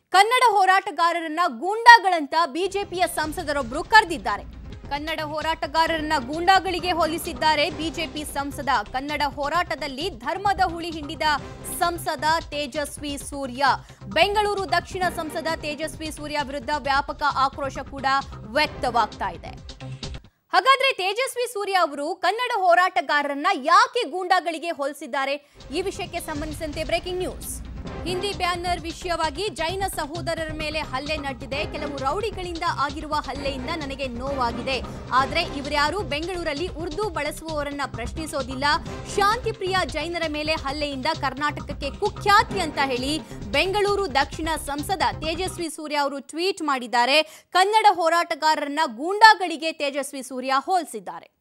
ಕನ್ನಡ ಹೋರಾಟಗಾರರನ್ನ ಗೂಂಡಾಗಳಂತ ಬಿಜೆಪಿಯ ಸಂಸದರೊಬ್ಬರು ಕರೆದಿದ್ದಾರೆ ಕನ್ನಡ ಹೋರಾಟಗಾರರನ್ನ ಗೂಂಡಾಗಳಿಗೆ ಹೋಲಿಸಿದ್ದಾರೆ ಬಿಜೆಪಿ ಸಂಸದ ಕನ್ನಡ ಹೋರಾಟದಲ್ಲಿ ಧರ್ಮದ ಹುಳಿ ಹಿಂಡಿದ ಸಂಸದ ತೇಜಸ್ವಿ ಸೂರ್ಯ ಬೆಂಗಳೂರು ದಕ್ಷಿಣ ಸಂಸದ ತೇಜಸ್ವಿ ಸೂರ್ಯ ವಿರುದ್ಧ ವ್ಯಾಪಕ ಆಕ್ರೋಶ ಕೂಡ ವ್ಯಕ್ತವಾಗ್ತಾ ಇದೆ ಹಾಗಾದ್ರೆ ತೇಜಸ್ವಿ ಸೂರ್ಯ ಅವರು ಕನ್ನಡ ಹೋರಾಟಗಾರರನ್ನ ಯಾಕೆ ಗೂಂಡಾಗಳಿಗೆ ಹೋಲಿಸಿದ್ದಾರೆ ಈ ವಿಷಯಕ್ಕೆ ಸಂಬಂಧಿಸಿದಂತೆ ಬ್ರೇಕಿಂಗ್ ನ್ಯೂಸ್ ಹಿಂದಿ ಬ್ಯಾನರ್ ವಿಷಯವಾಗಿ ಜೈನ ಸಹೋದರರ ಮೇಲೆ ಹಲ್ಲೆ ನಡೆದಿದೆ ಕೆಲವು ರೌಡಿಗಳಿಂದ ಆಗಿರುವ ಹಲ್ಲೆಯಿಂದ ನನಗೆ ನೋವಾಗಿದೆ ಆದ್ರೆ ಇವರ್ಯಾರು ಬೆಂಗಳೂರಲ್ಲಿ ಉರ್ದು ಬಳಸುವವರನ್ನ ಪ್ರಶ್ನಿಸೋದಿಲ್ಲ ಶಾಂತಿಪ್ರಿಯ ಜೈನರ ಮೇಲೆ ಹಲ್ಲೆಯಿಂದ ಕರ್ನಾಟಕಕ್ಕೆ ಕುಖ್ಯಾತಿ ಅಂತ ಹೇಳಿ ಬೆಂಗಳೂರು ದಕ್ಷಿಣ ಸಂಸದ ತೇಜಸ್ವಿ ಸೂರ್ಯ ಅವರು ಟ್ವೀಟ್ ಮಾಡಿದ್ದಾರೆ ಕನ್ನಡ ಹೋರಾಟಗಾರರನ್ನ ಗೂಂಡಾಗಳಿಗೆ ತೇಜಸ್ವಿ ಸೂರ್ಯ ಹೋಲಿಸಿದ್ದಾರೆ